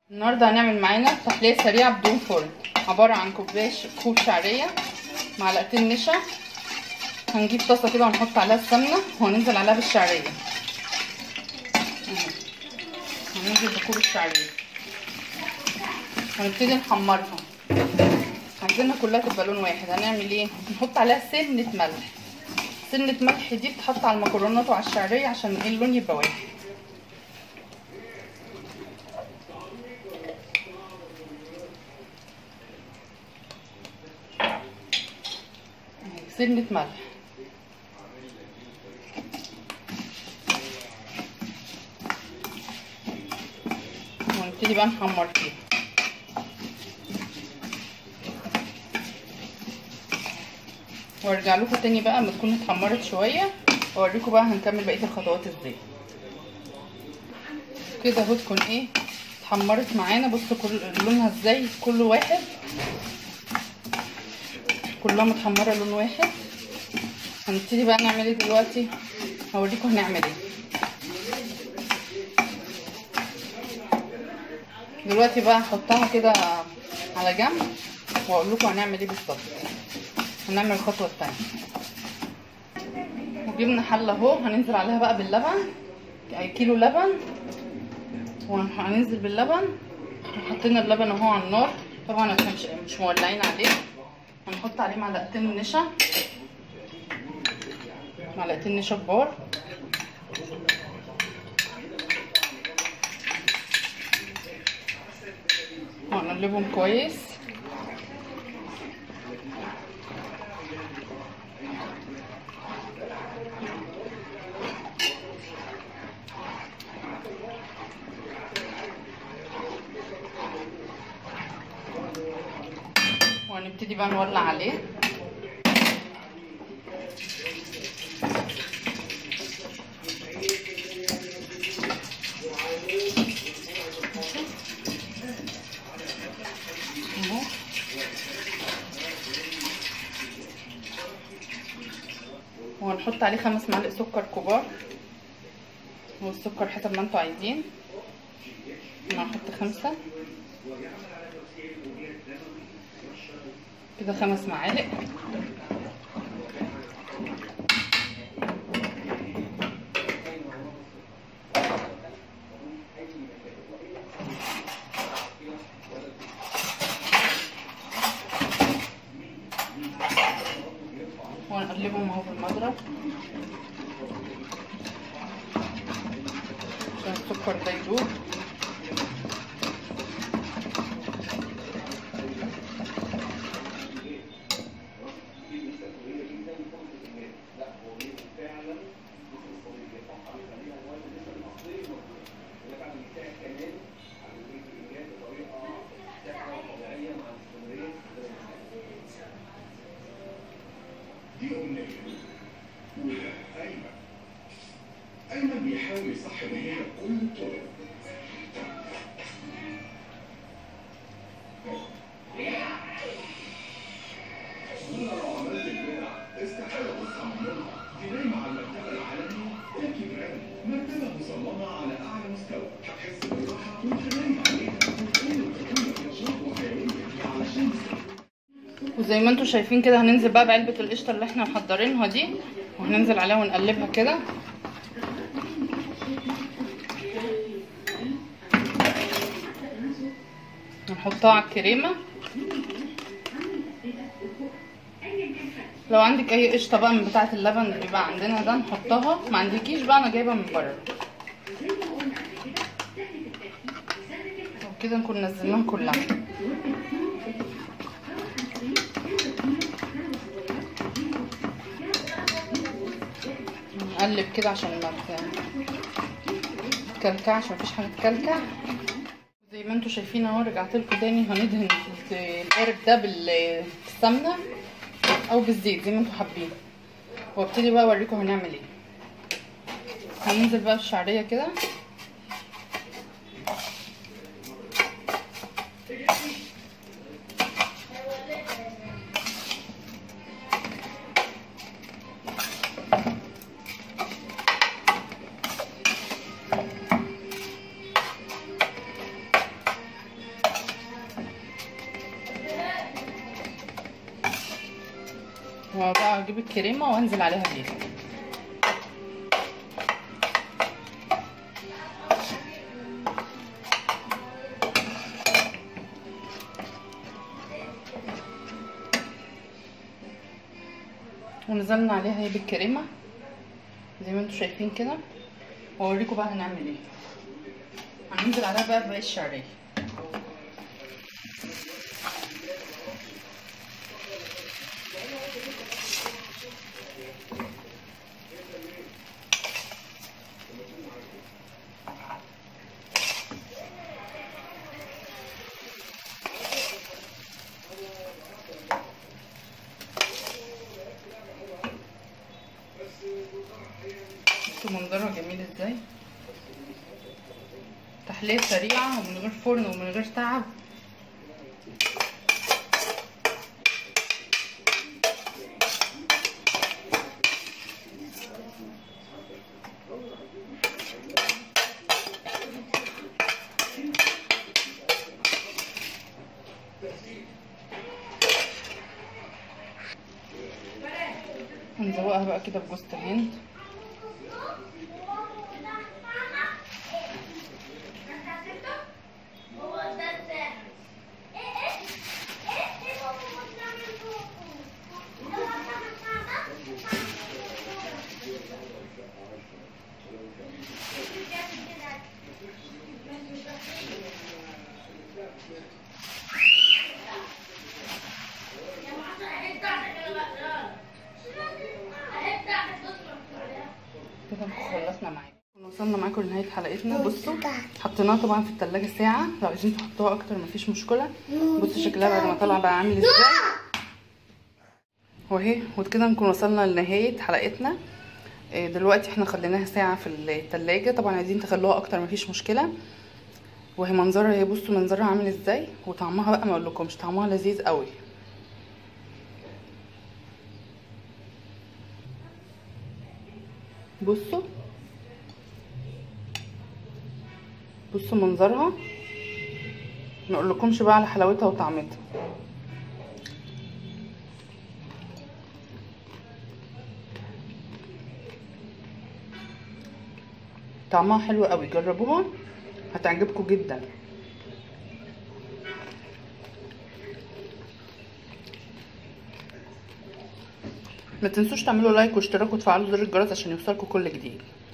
النهارده هنعمل معانا تحليه سريعه بدون فرن عباره عن كوبايه كوب شعريه معلقتين نشا هنجيب طاسه كده ونحط عليها السمنه وهننزل عليها بالشعريه هننزل بكوب الشعريه هنبتدي نحمرها عايزينها كلها تبقى لون واحد هنعمل ايه نحط عليها سنه ملح سنه ملح دي بتحط على المكرونات وعلى الشعريه عشان ايه اللون يبقى واحد سنة ملح ونبتدي بقى نحمر فيه وارجع لكم تاني بقى اما تكون اتحمرت شويه واوريكم بقى هنكمل بقيه الخطوات ازاي كده اهو تكون ايه اتحمرت معانا بصوا كل لونها ازاي كل واحد كلها متحمره لون واحد هنبتدي بقى نعمل ايه دلوقتي هوريكم هنعمل ايه دلوقتي بقى هحطها كده على جنب واقول لكم هنعمل ايه بالظبط هنعمل الخطوه الثانيه وجبنا حله اهو هننزل عليها بقى باللبن كيلو لبن وهننزل باللبن حطينا اللبن اهو على النار طبعا احنا مش مش مولعين عليه هنحط عليه معلقتين نشا معلقتين نشا كبار هنقلبهم كويس وهنبتدي بقى نولع عليه اهو وهنحط عليه خمس معالق سكر كبار والسكر حسب ما انتوا عايزين انا هحط خمسة كده خمس معالق وهنقلبهم اهو بالمضرب عشان السكر ده يدوب دي أمنية وده أيمن أيمن بيحاول يصحي هي بكل الطرق أنا لو عملت البدع استحالة أبص أعملها دي نايمة على المرتبة العالمية تاكي براند مرتبة مصممة على أعلى مستوى هتحس بالراحة وأنت نايم عليها وتقوم وتكون نشاط وحيوية علشان وزي ما انتوا شايفين كده هننزل بقى بعلبة القشطة اللي احنا محضرينها دي وهننزل عليها ونقلبها كده نحطها على الكريمة لو عندك اي قشطة بقى من بتاعة اللبن اللي بيبقى عندنا ده نحطها ما عندكيش بقى انا جايبة من بره وكده نكون نزلناها كلها نقلب كده عشان ما تكلكعش مفيش حاجه تكلكع زي ما انتوا شايفين اهو رجعت لكم تاني هندهن القارب ده بالسمنه او بالزيت زي ما انتوا حابين وابتدي بقى اوريكم هنعمل ايه هننزل بقى بالشعريه كده اجيب الكريمه وانزل عليها بيها ونزلنا عليها هي بالكريمه زي ما انتم شايفين كده واوريكم بقى هنعمل ايه هننزل عليها بقى بباقي الشعريه بصوا منظرها جميل ازاي تحلية سريعة ومن غير فرن ومن غير تعب هنزوقها بقى كده بجوز الهند كده خلصنا معاكم وصلنا معاكم لنهايه حلقتنا بصوا حطيناها طبعا في التلاجة ساعه لو عايزين تحطوها اكتر مفيش مشكله بصوا شكلها بعد ما طلع بقى عامل ازاي واهي وكده نكون وصلنا لنهايه حلقتنا إيه دلوقتي احنا خليناها ساعه في التلاجة طبعا عايزين تخلوها اكتر مفيش مشكله وهي منظرها هي بصوا منظرها عامل ازاي وطعمها بقى ما اقولكمش طعمها لذيذ قوي بصوا بصوا منظرها ما اقولكمش بقى على حلاوتها وطعمتها طعمها حلو قوي جربوها هتعجبكم جدا ما تنسوش تعملوا لايك واشتراك وتفعلوا زر الجرس عشان يوصلكم كل جديد